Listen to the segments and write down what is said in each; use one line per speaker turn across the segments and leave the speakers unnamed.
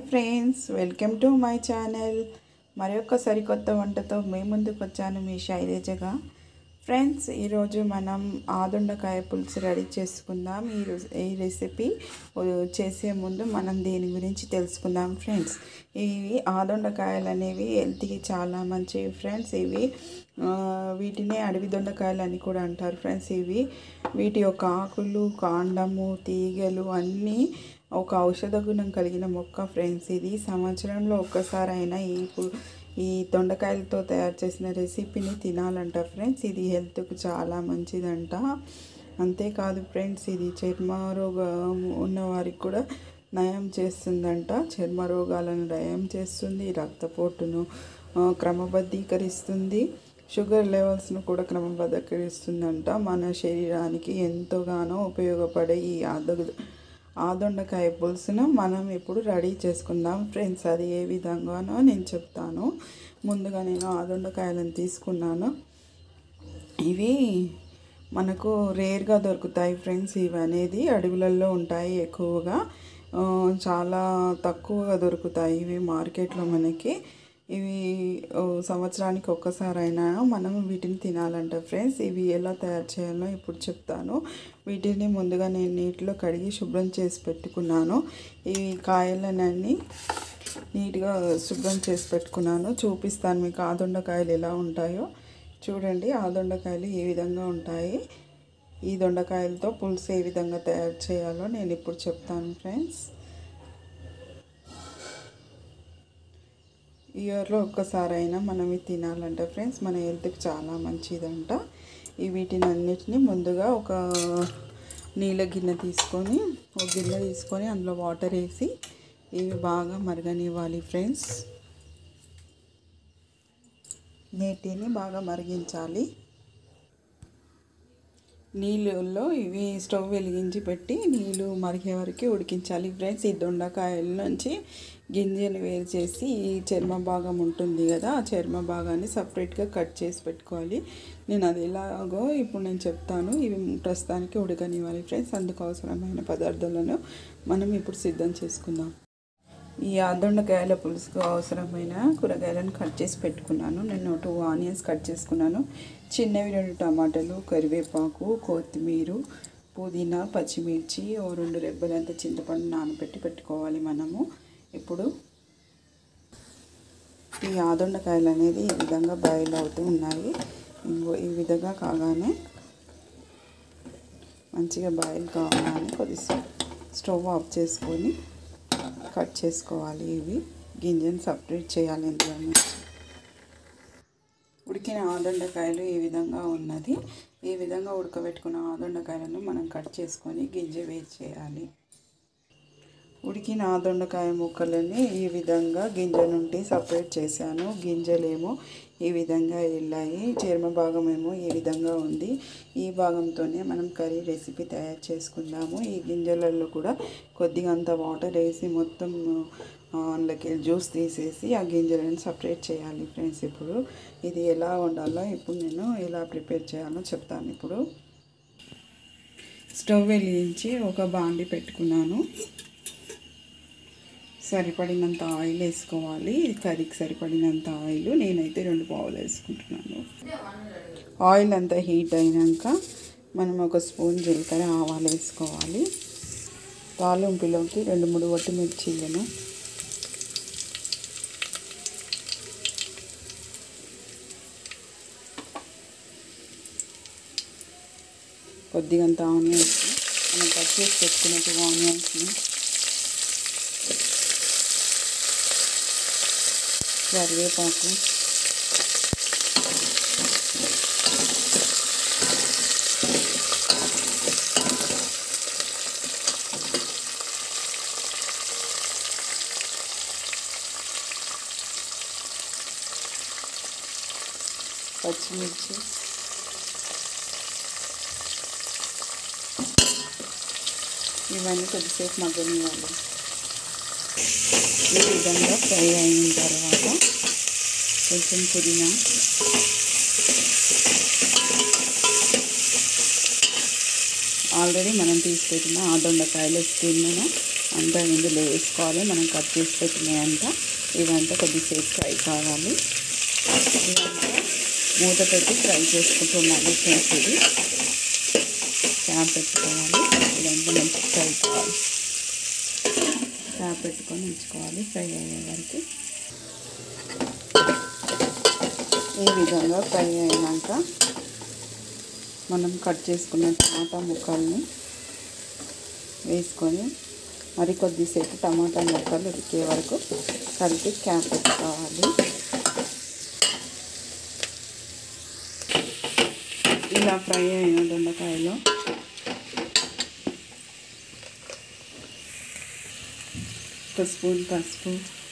friends welcome to my channel మరొక సరికొత్త వంటతో మీ ముందుకు వచ్చాను మీ శైలజగా ఫ్రెండ్స్ ఈరోజు మనం ఆదుండకాయ పులుసు రెడీ చేసుకుందాం ఈ రెస్- ఈ రెసిపీ చేసే ముందు మనం దీని గురించి తెలుసుకుందాం ఫ్రెండ్స్ ఇవి ఆదుండకాయలు అనేవి హెల్త్కి చాలా మంచివి ఫ్రెండ్స్ ఇవి ఆ, వీటినే అడవి దొండకాయలు అని కూడా అంటారు ఫ్రెండ్స్ ఇవి వీటి యొక్క ఆకులు కాండము తీగలు అన్నీ ఒక ఔషధ గుణం కలిగిన మొక్క ఫ్రెండ్స్ ఇది సంవత్సరంలో ఒక్కసారైనా ఈ పు- ఈ దొండకాయలతో తయారు చేసిన రెసిపీని తినాలంట ఫ్రెండ్స్ ఇది హెల్త్కు చాలా మంచిదంట అంతేకాదు ఫ్రెండ్స్ ఇది చర్మ రోగం ఉన్న వారికి కూడా నయం చేస్తుందంట చర్మ రోగాలను నయం చేస్తుంది రక్తపోటును ఆ, క్రమబద్ధీకరిస్తుంది షుగర్ లెవెల్స్ను కూడా క్రమబద్ధీకరిస్తుందంట మన శరీరానికి ఎంతోగానో ఉపయోగపడే ఈ ఆద ఆదొండకాయ పులుసును మనం ఇప్పుడు రెడీ చేసుకుందాం ఫ్రెండ్స్ అది ఏ విధంగానో నేను చెప్తాను ముందుగా నేను ఆదొండకాయలను తీసుకున్నాను ఇవి మనకు రేర్గా దొరుకుతాయి ఫ్రెండ్స్ ఇవి అనేది అడవులలో ఉంటాయి ఎక్కువగా ఆ, చాలా తక్కువగా దొరుకుతాయి ఇవి మార్కెట్లో మనకి ఇవి ఓ, సంవత్సరానికి ఒక్కసారైనా మనం వీటిని తినాలంట ఫ్రెండ్స్ ఇవి ఎలా తయారు చేయాలో ఇప్పుడు చెప్తాను వీటిని ముందుగా నేను నీటిలో కడిగి శుభ్రం చేసి పెట్టుకున్నాను ఈ కాయలనన్నీ నీట్గా శుభ్రం చేసి పెట్టుకున్నాను చూపిస్తాను మీకు ఆ దొండకాయలు ఎలా ఉంటాయో చూడండి ఆ దొండకాయలు ఏ విధంగా ఉంటాయి ఈ దొండకాయలతో పులుసు ఏ విధంగా తయారు చేయాలో నేను ఇప్పుడు చెప్తాను ఫ్రెండ్స్ ఇయర్లో ఒక్కసారైనా మనం ఇది తినాలంట ఫ్రెండ్స్ మన హెల్త్కి చాలా మంచిదంట ఈ వీటిని అన్నిటిని ముందుగా ఒక నీళ్ళ గిన్నె తీసుకొని ఒక గిన్నె తీసుకొని అందులో వాటర్ వేసి ఇవి బాగా మరగనివ్వాలి ఫ్రెండ్స్ నీటిని బాగా మరిగించాలి నీళ్ళల్లో ఇవి స్టవ్ వెలిగించి పెట్టి నీళ్ళు మరిగే వరకు ఉడికించాలి ఫ్రెండ్స్ ఈ దొండకాయల నుంచి గింజలు వేరు చేసి ఈ చర్మ భాగం ఉంటుంది కదా ఆ చర్మ భాగాన్ని సపరేట్గా కట్ చేసి పెట్టుకోవాలి నేను అది ఎలాగో ఇప్పుడు నేను చెప్తాను ఇవి ప్రస్తుతానికి ఉడకనివ్వాలి ఫ్రెండ్స్ అందుకు అవసరమైన పదార్థాలను మనం ఇప్పుడు సిద్ధం చేసుకుందాం ఈ ఆదొండకాయల పులుసుకు అవసరమైన కూరగాయలను కట్ చేసి పెట్టుకున్నాను నేను టూ ఆనియన్స్ కట్ చేసుకున్నాను చిన్నవి రెండు టమాటాలు కరివేపాకు కొత్తిమీర పుదీనా పచ్చిమిర్చి ఓ రెండు రెబ్బలంత చింతపండు నానబెట్టి పెట్టుకోవాలి మనము ఇప్పుడు ఈ ఆదొండకాయలు అనేది ఈ విధంగా బాయిల్ అవుతూ ఉన్నాయి ఇంకో ఈ విధంగా కాగానే మంచిగా బాయిల్ కాగానే కొద్దిసేపు స్టవ్ ఆఫ్ చేసుకొని కట్ చేసుకోవాలి ఇవి గింజను సపరేట్ చేయాలి ఇందులో నుంచి ఉడికిన ఆదొండకాయలు ఈ విధంగా ఉన్నది ఈ విధంగా ఉడకబెట్టుకున్న ఆదొండకాయలను మనం కట్ చేసుకొని గింజ వేసి చేయాలి ఉడికిన ఆదొండకాయ ముక్కలని ఈ విధంగా గింజ నుండి సపరేట్ చేశాను గింజలేమో ఈ విధంగా వెళ్ళాయి చర్మ భాగం ఏమో ఈ విధంగా ఉంది ఈ భాగంతోనే మనం కర్రీ రెసిపీ తయారు చేసుకుందాము ఈ గింజలలో కూడా కొద్దిగా అంత వాటర్ వేసి మొత్తం ఆ, అందులోకి జ్యూస్ తీసేసి ఆ గింజలను సపరేట్ చేయాలి ఫ్రెండ్స్ ఇప్పుడు ఇది ఎలా వండాలో ఇప్పుడు నేను ఎలా ప్రిపేర్ చేయాలో చెప్తాను ఇప్పుడు స్టవ్ వెలిగించి ఒక బాండి పెట్టుకున్నాను సరిపడినంత ఆయిల్ వేసుకోవాలి కర్రీకి సరిపడినంత ఆయిల్ నేనైతే రెండు పావులు వేసుకుంటున్నాను ఆయిల్ అంతా హీట్ అయినాక మనం ఒక స్పూన్ జీలకర్ర ఆవాలు వేసుకోవాలి తాలింపులోకి రెండు మూడు ఒట్టిమిర్చీలను కొద్దిగంత ఆనియన్స్ మనం కట్ చేసి పెట్టుకున్నట్టు ఆనియన్స్ని కరివేపాకు పచ్చిమిర్చి ఇవన్నీ కొద్దిసేపు మగ్గనివ్వాలి ఈ విధంగా ఫ్రై అయిన తర్వాత కొంచెం పుదీనా ఆల్రెడీ మనం తీసి పెట్టిన ఆ దొండకాయలు స్కిన్ను అంతా ఇందులో వేసుకోవాలి మనం కట్ చేసి పెట్టినాయంతా ఇవంతా కొద్దిసేపు ఫ్రై కావాలి ఇదంతా మూత పెట్టి ఫ్రై చేసుకుంటున్నాను ఫ్రెండ్స్ ఇది క్యాప్ పెట్టుకోవాలి ఇదంతా మంచి ఫ్రై కావాలి క్యాప్ పెట్టుకొని ఉంచుకోవాలి ఫ్రై అయ్యే వరకు ఈ విధంగా ఫ్రై అయినాక మనం కట్ చేసుకున్న టమాటా ముక్కల్ని వేసుకొని మరి కొద్దిసేపు టమాటా ముక్కలు ఉడికే వరకు కలిపి క్యాప్ పెట్టుకోవాలి ఇలా ఫ్రై అయిన దొండకాయలో ఒక స్పూన్ పసుపు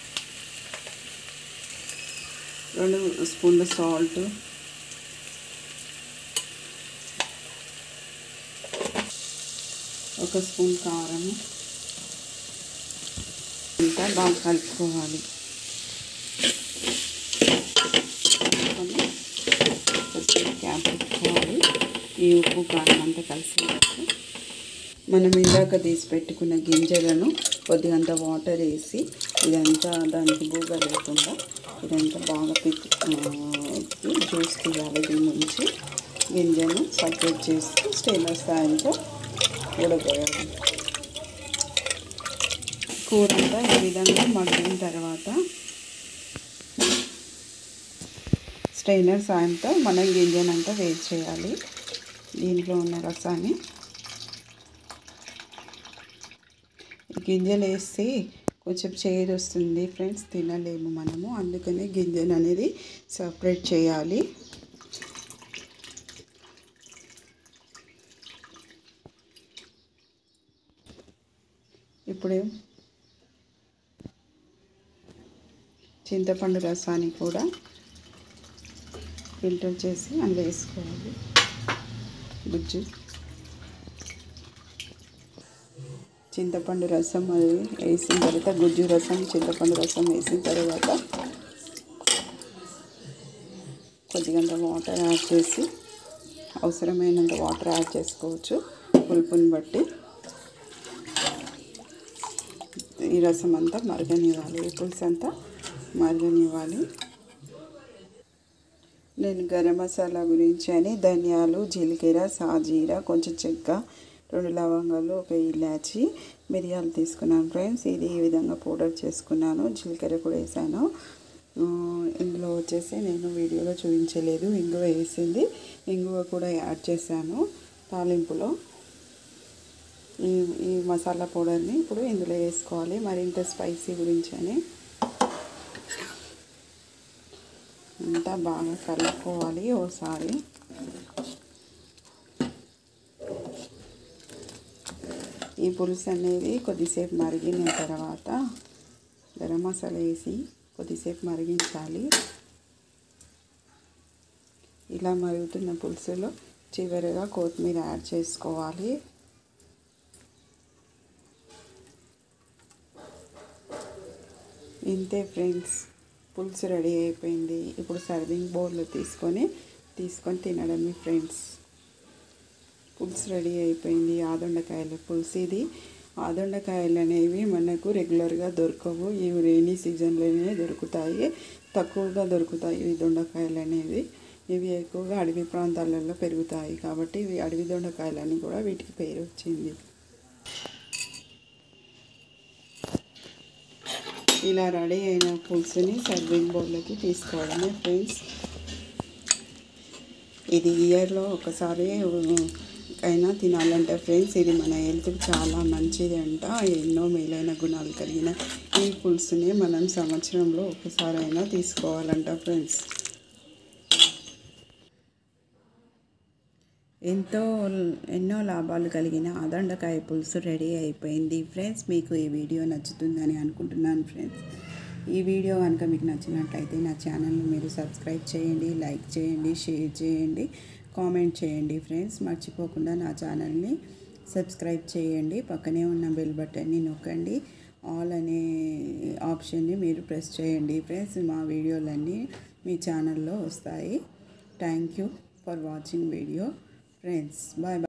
రెండు స్పూన్లు సాల్ట్ ఒక స్పూన్ కారం ఇంకా బాగా కలుపుకోవాలి క్యాప్ పెట్టుకోవాలి ఈ ఉప్పు కారం అంతా కలిసి మనం ఇందాక తీసి పెట్టుకున్న గింజలను కొద్దిగంత వాటర్ వేసి ఇదంతా దానికి బూగ లేకుండా ఇదంతా బాగా పిక్ జ్యూస్ తీయాలి దీని నుంచి గింజను సపరేట్ చేసి స్టెయిన్లెస్ సాయంతో ఉడబోయాలి కూర అంతా ఈ విధంగా మగ్గిన తర్వాత స్ట్రైనర్ సాయంతో మనం గింజనంతా వేడి చేయాలి దీంట్లో ఉన్న రసాన్ని గింజలు వేస్తే కొంచెం చేదు వస్తుంది ఫ్రెండ్స్ తినలేము మనము అందుకని గింజలు అనేది సపరేట్ చేయాలి ఇప్పుడు చింతపండు రసాన్ని కూడా ఫిల్టర్ చేసి అందులో వేసుకోవాలి గుజ్జు చింతపండు రసం అది వేసిన తర్వాత గుజ్జు రసం చింతపండు రసం వేసిన తర్వాత కొద్దిగంత వాటర్ యాడ్ చేసి అవసరమైనంత వాటర్ యాడ్ చేసుకోవచ్చు పులుపుని బట్టి ఈ రసం అంతా మరగనివ్వాలి ఈ పులుసు అంతా మరగనివ్వాలి నేను గరం మసాలా గురించి అని ధనియాలు జీలకర్ర సాజీర కొంచెం చెక్క రెండు లవంగాలు ఒక ఇలాచి మిరియాలు తీసుకున్నాను ఫ్రెండ్స్ ఇది ఈ విధంగా పౌడర్ చేసుకున్నాను జీలకర్ర కూడా వేసాను ఇందులో వచ్చేసి నేను వీడియోలో చూపించలేదు ఇంగువ వేసింది ఇంగువ కూడా యాడ్ చేశాను తాలింపులో ఈ ఈ మసాలా పౌడర్ని ఇప్పుడు ఇందులో వేసుకోవాలి మరింత స్పైసీ గురించి అని అంతా బాగా కలుపుకోవాలి ఓసారి ఈ పులుసు అనేది కొద్దిసేపు మరిగిన తర్వాత గరం మసాలా వేసి కొద్దిసేపు మరిగించాలి ఇలా మరుగుతున్న పులుసులో చివరిగా కొత్తిమీర యాడ్ చేసుకోవాలి ఇంతే ఫ్రెండ్స్ పులుసు రెడీ అయిపోయింది ఇప్పుడు సర్వింగ్ బౌల్లో తీసుకొని తీసుకొని తినడమే ఫ్రెండ్స్ పులుసు రెడీ అయిపోయింది ఆదొండకాయల పులుసు ఇది ఆదొండకాయలు అనేవి మనకు రెగ్యులర్గా దొరకవు ఇవి రెయినీ సీజన్లోనే దొరుకుతాయి తక్కువగా దొరుకుతాయి ఈ దొండకాయలు అనేవి ఇవి ఎక్కువగా అడవి ప్రాంతాలలో పెరుగుతాయి కాబట్టి ఇవి అడవి దొండకాయలని కూడా వీటికి పేరు వచ్చింది ఇలా రెడీ అయిన పులుసుని సర్వింగ్ బౌల్లోకి తీసుకోవడమే ఫ్రెండ్స్ ఇది ఇయర్లో ఒకసారి అయినా తినాలంటే ఫ్రెండ్స్ ఇది మన హెల్త్కి చాలా మంచిది అంట ఎన్నో మేలైన గుణాలు కలిగిన ఈ పులుసుని మనం సంవత్సరంలో ఒకసారి అయినా తీసుకోవాలంట ఫ్రెండ్స్ ఎంతో ఎన్నో లాభాలు కలిగిన ఆదండకాయ పులుసు రెడీ అయిపోయింది ఫ్రెండ్స్ మీకు ఈ వీడియో నచ్చుతుందని అనుకుంటున్నాను ఫ్రెండ్స్ ఈ వీడియో కనుక మీకు నచ్చినట్లయితే నా ఛానల్ని మీరు సబ్స్క్రైబ్ చేయండి లైక్ చేయండి షేర్ చేయండి కామెంట్ చేయండి ఫ్రెండ్స్ మర్చిపోకుండా నా ఛానల్ని సబ్స్క్రైబ్ చేయండి పక్కనే ఉన్న బెల్ బటన్ని నొక్కండి ఆల్ అనే ఆప్షన్ని మీరు ప్రెస్ చేయండి ఫ్రెండ్స్ మా వీడియోలన్నీ మీ ఛానల్లో వస్తాయి thank you for watching video friends bye bye